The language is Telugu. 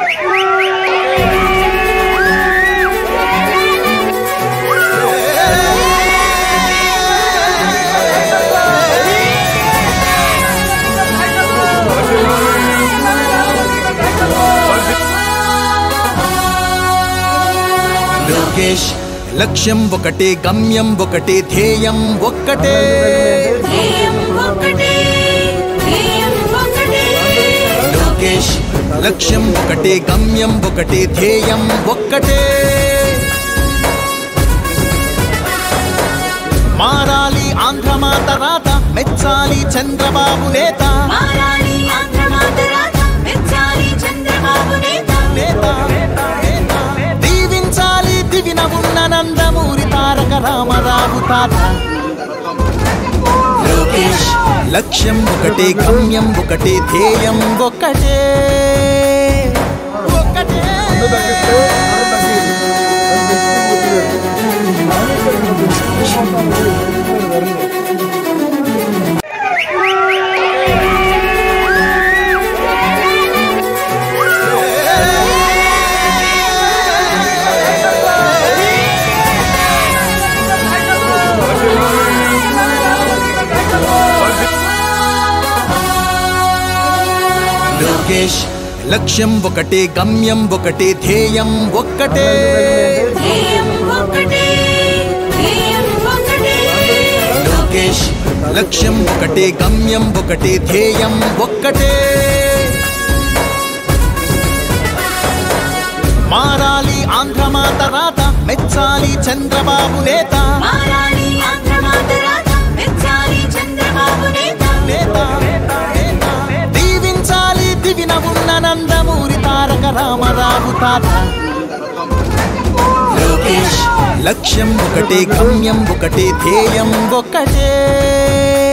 లోకేష్ లక్ష్యం ఒకటే గమ్యం ఒకటే ధ్యేయం ఒక్కటే ధ్యేయం ఒక్కటే ధ్యేయం ఒక్కటే లోకేష్ లక్ష్యం ఒకటే గమ్యం ఒకటే ధ్యేయం ఒక్కటే మారాలి ఆంధ్రమాత రాత మెచ్చాలి చంద్రబాబు నేత మారాలి ఆంధ్రమాత రాత మెచ్చాలి చంద్రబాబు నేత నేత నేత. దీవించాలి దివిన ఉన్న నందమూరి తారక రామరావు తాత లోకేష్ లక్ష్యం ఒకటే గమ్యం ఒకటే ధ్యేయం ఒకటే ఒకటే లోకేష్ లక్ష్యం ఒకటే గమ్యం ఒకటే ధ్యేయం ఒక్కటే ధ్యేయం ఒక్కటే ధ్యేయం ఒక్కటే లోకేష్ లక్ష్యం ఒకటే గమ్యం ఒకటే ధ్యేయం ఒక్కటే మారాలి ఆంధ్రమాత రాత మెచ్చాలి చంద్రబాబు నేత మారాలి ఆంధ్రమాత రాత మెచ్చాలి చంద్రబాబు నేత నేత నేత. దీవించాలి దివిన ఉన్న నందమూరి తారక రామరావు తాత లోకేష్ లక్ష్యం ఒకటే గమ్యం ఒకటే ధ్యేయం ఒకటే